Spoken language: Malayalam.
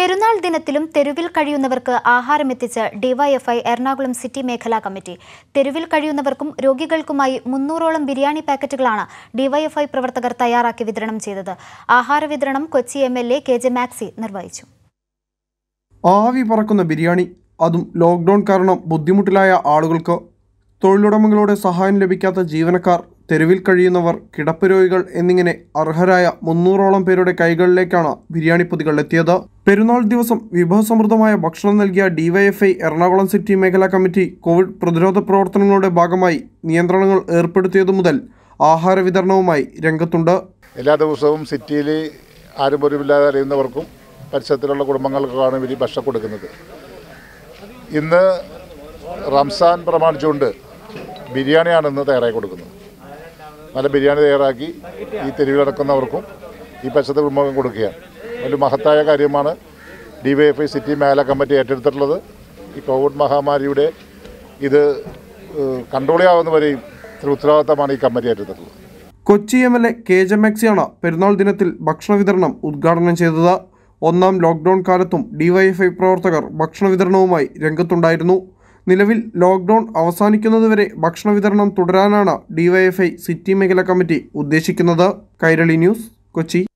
പെരുന്നാൾ ദിനത്തിലും തെരുവിൽ കഴിയുന്നവർക്ക് ആഹാരമെത്തിച്ച് ഡിവൈഎഫ്ഐ എറണാകുളം സിറ്റി മേഖലാ കമ്മിറ്റി തെരുവിൽ കഴിയുന്നവർക്കും രോഗികൾക്കുമായി മുന്നൂറോളം ബിരിയാണി പാക്കറ്റുകളാണ് ഡിവൈഎഫ്ഐ പ്രവർത്തകർ തയ്യാറാക്കി വിതരണം ചെയ്തത് ആഹാര വിതരണം Kochi M L A K J Maxy നിർവഹിച്ചു ആവി പറക്കുന്ന ബിരിയാണി അതും ലോക്ക്ഡൗൺ കാരണം ബുദ്ധിമുട്ടിലായ ആളുകൾക്ക് തൊഴിലുടമകളുടെ സഹായം ലഭിക്കാത്ത ജീവനക്കാർ തെരുവിൽ കഴിയുന്നവർ കിടപ്പ് രോഗികൾ എന്നിങ്ങനെ അർഹരായ മുന്നൂറോളം പേരുടെ കൈകളിലേക്കാണ് ബിരിയാണി പൊതികൾ എത്തിയത് പെരുന്നാൾ ദിവസം വിഭവസമൃദ്ധമായ ഭക്ഷണം നൽകിയ ഡിവൈഎഫ്ഐ എറണാകുളം സിറ്റി മേഖലാ കമ്മിറ്റി കോവിഡ് പ്രതിരോധ പ്രവർത്തനങ്ങളുടെ ഭാഗമായി നിയന്ത്രണങ്ങൾ ഏർപ്പെടുത്തിയതു മുതൽ ആഹാര വിതരണവുമായി രംഗത്തുണ്ട് എല്ലാ ദിവസവും സിറ്റിയിൽ ആരും പോലുമില്ലാതെ അറിയുന്നവർക്കും പരിസരത്തിലുള്ള കുടുംബങ്ങൾക്കാണ് ഇവർ ഭക്ഷണം കൊടുക്കുന്നത് ഇന്ന് റംസാൻ പ്രമാണിച്ചുകൊണ്ട് ബിരിയാണിയാണ് ഇന്ന് തയ്യാറാക്കി കൊടുക്കുന്നത് നല്ല ബിരിയാണി തയ്യാറാക്കി ഈ തെരുവിൽ നടക്കുന്നവർക്കും ഈ പരിസരത്തെ കുടുംബങ്ങൾക്കും കൊടുക്കുകയാണ് ഒരു മഹത്തായ കാര്യമാണ് D Y F I city മേഖല കമ്മിറ്റി ഏറ്റെടുത്തിട്ടുള്ളത് ഈ കോവിഡ് മഹാമാരിയുടെ ഇത് കൺട്രോൾ ചെയ്യാവുന്നവരെയും ഇത്ര ഉത്തരവാദിത്തമാണ് ഈ കമ്മിറ്റി ഏറ്റെടുത്തിട്ടുള്ളത് Kochi M L A K J മാക്സിയാണ് പെരുന്നാൾ ദിനത്തിൽ ഭക്ഷണ വിതരണം ഉദ്ഘാടനം ചെയ്തത് ഒന്നാം ലോക്ക്ഡൌൺ കാലത്തും ഡിവൈഎഫ്ഐ പ്രവർത്തകർ ഭക്ഷണ വിതരണവുമായി രംഗത്തുണ്ടായിരുന്നു നിലവിൽ ലോക്ക്ഡൌൺ അവസാനിക്കുന്നതുവരെ ഭക്ഷണ വിതരണം തുടരാനാണ് ഡിവൈഎഫ്ഐ സിറ്റി മേഖലാ കമ്മിറ്റി ഉദ്ദേശിക്കുന്നത് കൈരളി ന്യൂസ് കൊച്ചി